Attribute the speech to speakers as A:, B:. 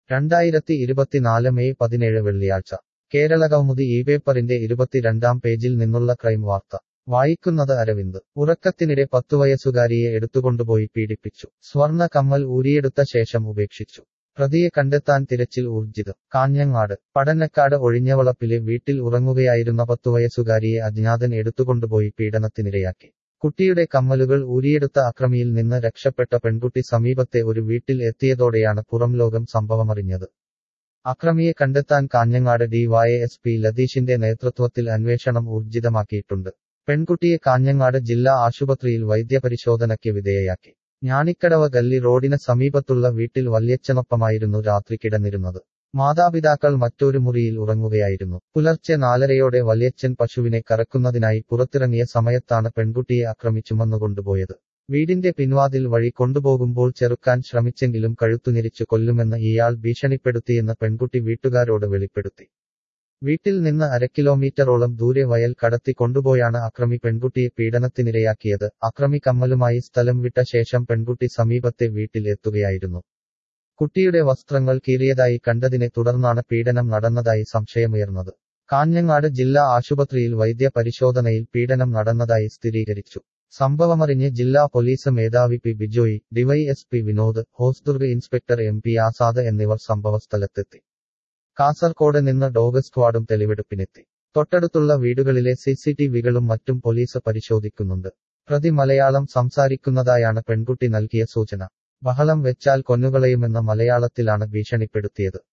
A: രണ്ടായിരത്തി ഇരുപത്തിനാല് മെയ് പതിനേഴ് വെള്ളിയാഴ്ച കേരള കൗമുദി ഈ പേപ്പറിന്റെ ഇരുപത്തിരണ്ടാം പേജിൽ നിന്നുള്ള ക്രൈം വാർത്ത വായിക്കുന്നത് അരവിന്ദ് ഉറക്കത്തിനിടെ പത്തുവയസ്സുകാരിയെ എടുത്തുകൊണ്ടുപോയി പീഡിപ്പിച്ചു സ്വർണ്ണ കമ്മൽ ഊരിയെടുത്ത ശേഷം ഉപേക്ഷിച്ചു പ്രതിയെ കണ്ടെത്താൻ തിരച്ചിൽ ഊർജിതം കാഞ്ഞങ്ങാട് പടന്നക്കാട് ഒഴിഞ്ഞവളപ്പിലെ വീട്ടിൽ ഉറങ്ങുകയായിരുന്ന പത്തുവയസ്സുകാരിയെ അജ്ഞാതൻ എടുത്തുകൊണ്ടുപോയി പീഡനത്തിനിരയാക്കി കുട്ടിയുടെ കമ്മലുകൾ ഊരിയെടുത്ത അക്രമിയിൽ നിന്ന് രക്ഷപ്പെട്ട പെൺകുട്ടി സമീപത്തെ ഒരു വീട്ടിൽ എത്തിയതോടെയാണ് പുറംലോകം സംഭവമറിഞ്ഞത് അക്രമിയെ കണ്ടെത്താൻ കാഞ്ഞങ്ങാട് ഡിവൈഎസ്പി ലതീഷിന്റെ നേതൃത്വത്തിൽ അന്വേഷണം ഊർജിതമാക്കിയിട്ടുണ്ട് പെൺകുട്ടിയെ കാഞ്ഞങ്ങാട് ജില്ലാ ആശുപത്രിയിൽ വൈദ്യപരിശോധനയ്ക്ക് വിധേയയാക്കി ഞാണിക്കടവ ഗല്ലി റോഡിന് സമീപത്തുള്ള വീട്ടിൽ വല്യച്ഛനൊപ്പമായിരുന്നു രാത്രി കിടന്നിരുന്നത് മാതാപിതാക്കൾ മറ്റൊരു മുറിയിൽ ഉറങ്ങുകയായിരുന്നു പുലർച്ചെ നാലരയോടെ വല്യച്ഛൻ പശുവിനെ കറക്കുന്നതിനായി പുറത്തിറങ്ങിയ സമയത്താണ് പെൺകുട്ടിയെ ആക്രമിച്ചുമന്നുകൊണ്ടുപോയത് വീടിന്റെ പിൻവാതിൽ വഴി കൊണ്ടുപോകുമ്പോൾ ചെറുക്കാൻ ശ്രമിച്ചെങ്കിലും കഴുത്തുനിരിച്ചു കൊല്ലുമെന്ന് ഇയാൾ ഭീഷണിപ്പെടുത്തിയെന്ന് പെൺകുട്ടി വീട്ടുകാരോട് വെളിപ്പെടുത്തി വീട്ടിൽ നിന്ന് അര കിലോമീറ്ററോളം ദൂരെ വയൽ കടത്തി കൊണ്ടുപോയാണ് അക്രമി പെൺകുട്ടിയെ പീഡനത്തിനിരയാക്കിയത് അക്രമി കമ്മലുമായി സ്ഥലം വിട്ട ശേഷം പെൺകുട്ടി സമീപത്തെ വീട്ടിൽ എത്തുകയായിരുന്നു കുട്ടിയുടെ വസ്ത്രങ്ങൾ കീറിയതായി കണ്ടതിനെ തുടർന്നാണ് പീഡനം നടന്നതായി സംശയമുയർന്നത് കാഞ്ഞങ്ങാട് ജില്ലാ ആശുപത്രിയിൽ വൈദ്യ പരിശോധനയിൽ പീഡനം നടന്നതായി സ്ഥിരീകരിച്ചു സംഭവമറിഞ്ഞ് ജില്ലാ പോലീസ് മേധാവി P Bijoy DYSP Vinod Hosdurg inspector M P Azad എന്നിവർ സംഭവസ്ഥലത്തെത്തി കാസർകോട് നിന്ന് ഡോഗ് സ്ക്വാഡും തെളിവെടുപ്പിനെത്തി തൊട്ടടുത്തുള്ള വീടുകളിലെ സിസിടിവികളും മറ്റും പോലീസ് പരിശോധിക്കുന്നുണ്ട് പ്രതി മലയാളം സംസാരിക്കുന്നതായാണ് പെൺകുട്ടി നൽകിയ സൂചന ബഹളം വെച്ചാൽ കൊന്നുകളയുമെന്ന മലയാളത്തിലാണ് ഭീഷണിപ്പെടുത്തിയത്